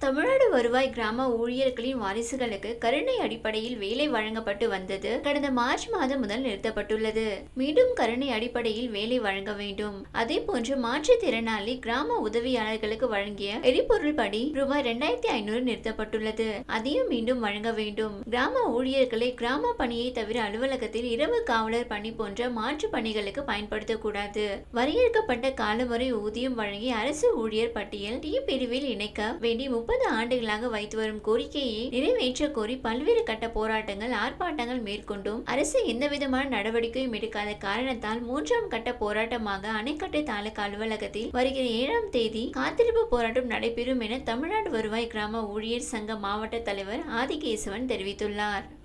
தமிழ்நாடு வருவாய் கிராம ஊழியர்களின் வாரிசுகளுக்கு கருணை அடிப்படையில் வேலை வழங்கப்பட்டு வந்தது கடந்த மார்ச் மாதம் முதல் நிறுத்தப்பட்டுள்ளது மீண்டும் கருணை அடிப்படையில் வேலை வழங்க வேண்டும் அதே போன்று மாற்றுத்திறனாளி கிராம உதவியாளர்களுக்கு வழங்கிய எரிபொருள் படி ரூபாய் இரண்டாயிரத்தி ஐநூறு நிறுத்தப்பட்டுள்ளது அதையும் மீண்டும் வழங்க வேண்டும் கிராம ஊழியர்களை கிராம பணியை தவிர அலுவலகத்தில் இரவு காவலர் பணி போன்ற மாற்று பணிகளுக்கு பயன்படுத்தக்கூடாது வரையறுக்கப்பட்ட காலவரை ஊதியம் வழங்கி அரசு ஊழியர் பட்டியல் டி பிரிவில் இணைக்க வேண்டி முப்பது ஆண்டுகளாக வைத்து வரும் கோரிக்கையை நிறைவேற்ற கோரி பல்வேறு கட்ட போராட்டங்கள் ஆர்ப்பாட்டங்கள் மேற்கொண்டும் அரசு எந்தவிதமான நடவடிக்கையும் எடுக்காத காரணத்தால் மூன்றாம் கட்ட போராட்டமாக அணைக்கட்டு தாலுகா அலுவலகத்தில் வருகிற ஏழாம் தேதி காத்திருப்பு போராட்டம் நடைபெறும் என தமிழ்நாடு வருவாய் கிராம ஊழியர் சங்க மாவட்ட தலைவர் ஆதிகேசவன் தெரிவித்துள்ளார்